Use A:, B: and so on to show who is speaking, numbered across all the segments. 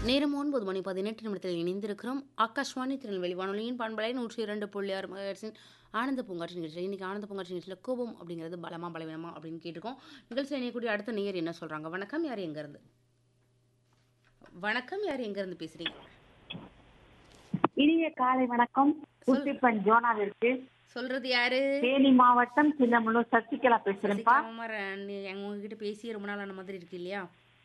A: நேரம் ஒன்பது மணி பதினெட்டு நிமிடத்தில் இணைந்திருக்கிறோம் ஆகாஷ்வாணி திருநெல்வேலி வானொலியின் பண்பலை நூற்றி இரண்டு புள்ளி ஆறு மெகாஹெர்ட்ஸின் ஆனந்த பூங்காற்று நிகழ்ச்சி இன்னைக்கு ஆனந்த பூங்காற்று நிகழ்ச்சியில் கோபம் அப்படிங்கிறது பலமா பலவீனமா அப்படின்னு கேட்டிருக்கோம் நிகழ்ச்சியில் இணையக்கூடிய அடுத்த நேயர் என்ன சொல்றாங்க வணக்கம் யார் எங்கேருந்து வணக்கம் யார் எங்கேருந்து பேசுறீங்க
B: இனிய காலை வணக்கம் குட்டிப்பன் ஜோனாவிற்கு
A: சொல்றது யாரு
B: தேனி மாவட்டம் சின்னமனூர் சசிகலா பேசுறேன்ப்பா
A: உங்ககிட்ட பேசி ரொம்ப நாள் ஆன மாதிரி இருக்கு இல்லையா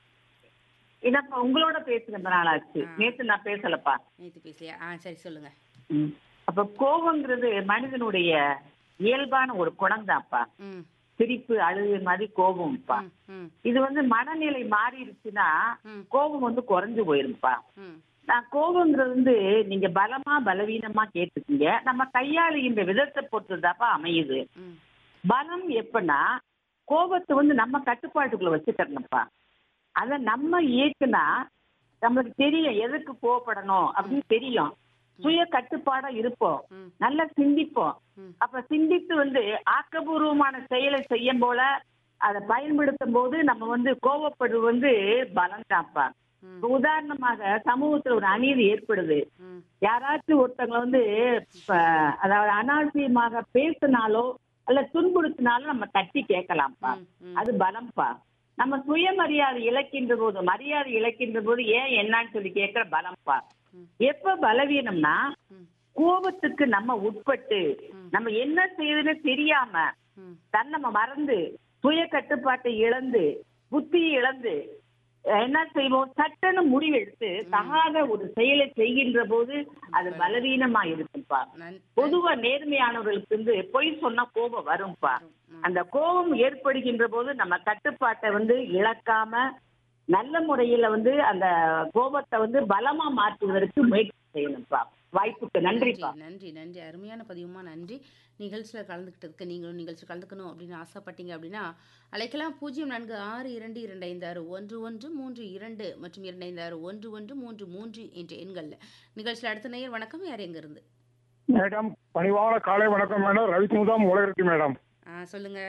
B: இதப்பா உங்களோட பேசுற ரொம்ப நாள் ஆச்சு
A: ஆ.
B: நேத்து நான் பேசலப்பா
A: நேற்று பேசலையா ஆ சரி சொல்லுங்க
B: ம். அப்ப கோபங்கிறது மனிதனுடைய இயல்பான ஒரு குணம்தான்ப்பா
A: ம்
B: சிரிப்பு அழுகு மாதிரி கோபம்ப்பா
A: ம் ம்
B: இது வந்து மனநிலை மாறிடுச்சுன்னா
A: ம்.
B: கோபம் வந்து குறைஞ்சு போயிரும்ப்பா
A: ம்
B: நான் கோபங்கிறது வந்து நீங்க பலமா பலவீனமா கேட்டுக்கீங்க நம்ம கையாளுகின்ற விதத்தை பொறுத்துதாப்பா அமையுது
A: ம்
B: பலம் எப்பன்னா கோபத்தை வந்து நம்ம கட்டுப்பாட்டுக்குள்ள வச்சுக்கிறணும்ப்பா அத நம்ம இயக்குனா நம்மளுக்கு தெரியும் எதுக்கு கோவப்படணும் அப்படின்னு தெரியும் சுய கட்டுப்பாடா இருப்போம்
A: ம்
B: நல்லா சிந்திப்போம்
A: ம்.
B: அப்ப சிந்தித்து வந்து ஆக்கபூர்வமான செயலை செய்யும் போல அதை பயன்படுத்தும் போது நம்ம வந்து கோவப்படுவது வந்து பலம் தான்ப்பா
A: ம்
B: இப்ப உதாரணமாக சமூகத்துல ஒரு அநீதி ஏற்படுது
A: ம்
B: யாராச்சும் ஒருத்தவங்க வந்து இப்ப, அதாவது அனாவசியமாக பேசினாலோ அல்ல துன்புறுத்தினாலும் நம்ம தட்டி கேட்கலாம்ப்பா
A: ம், ம்.
B: அது பலம்ப்பா நம்ம சுயமரியாதை இழக்கின்ற போது மரியாதை இழக்கின்ற போது ஏன் என்னன்னு சொல்லி கேட்கிற பலம்ப்பா
A: ம்.
B: எப்ப பலவீனம்னா
A: ம்,
B: கோபத்துக்கு நம்ம உட்பட்டு
A: ம்.
B: நம்ம என்ன செய்யுதுன்னு தெரியாம
A: ம்,
B: தன் நம்ம மறந்து சுய கட்டுப்பாட்டை இழந்து புத்தியை இழந்து அஹ், என்ன செய்வோம் சட்டன்னு முடிவெடுத்து தகாத ஒரு செயலை செய்கின்ற போது அது பலவீனமா இருக்குப்பா
A: நன்-
B: பொதுவா நேர்மையானவர்களுக்கு வந்து பொய் சொன்னா கோபம் வரும்பா
A: ம்,
B: அந்த கோபம் ஏற்படுகின்ற போது நம்ம கட்டுப்பாட்டை வந்து இழக்காம நல்ல முறையில வந்து அந்த கோபத்தை வந்து பலமா மாற்றுவதற்கு முயற்சி செய்யணும்ப்பா வாய்ப்புக்கு நன்றிப்பா
A: நன்றி நன்றி நன்றி அருமையான பதிவுமா நன்றி நிகழ்ச்சியில் கலந்துக்கிட்டதுக்கு நீங்களும் நிகழ்ச்சி கலந்துக்கணும் அப்படின்னு ஆசைப்பட்டீங்க அப்படின்னா அழைக்கலாம் பூஜ்ஜியம் நான்கு ஆறு இரண்டு இரண்டு ஐந்து ஆறு ஒன்று ஒன்று மூன்று இரண்டு மற்றும் இரண்டு ஐந்து ஆறு ஒன்று ஒன்று மூன்று மூன்று என்ற எண்களில் நிகழ்ச்சியில் அடுத்த நேயர் வணக்கம் யார் எங்கேருந்து
C: மேடம் பணிவான காலை வணக்கம் மேடம் ரவிக்குமுதாம் உலகிற்கு மேடம்
A: ஆ சொல்லுங்க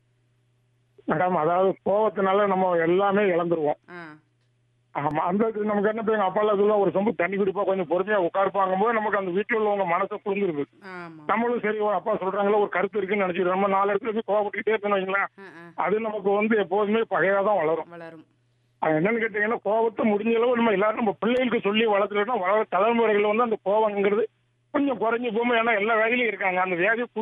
C: மேடம் அதாவது கோவத்தினால நம்ம எல்லாமே இழந்துருவோம்
A: ஆ
C: ஆமா அந்த இது நமக்கு என்ன எங்க அப்பால சொல்லுவா ஒரு சொம்பு தண்ணி குடிப்பா கொஞ்சம் பொறுமையா உட்காருப்பாங்க போது நமக்கு அந்த வீட்டுல உள்ளவங்க மனசை புரிஞ்சிருது
A: ஆமாம்
C: நம்மளும் சரி ஒரு அப்பா சொல்றாங்களா ஒரு கருத்து இருக்குன்னு நினைச்சிட்டு நம்ம நாலு இடத்துல போய் கோவப்பட்டுக்கிட்டே இருக்கணும் வைங்களேன்
A: ஆ ஆ
C: அது நமக்கு வந்து எப்போதுமே பகையா தான் வளரும்
A: வளரும்
C: அது என்னன்னு கேட்டீங்கன்னா கோவத்தை முடிஞ்ச அளவு நம்ம எல்லாரும் நம்ம பிள்ளைகளுக்கு சொல்லி வளர்த்துட்டோம்னா வளர தலைமுறைகள் வந்து அந்த கோவங்கிறது கொஞ்சம் குறைஞ்சு போகும் ஏன்னா எல்லா வேலையிலும் இருக்காங்க அந்த வியாதி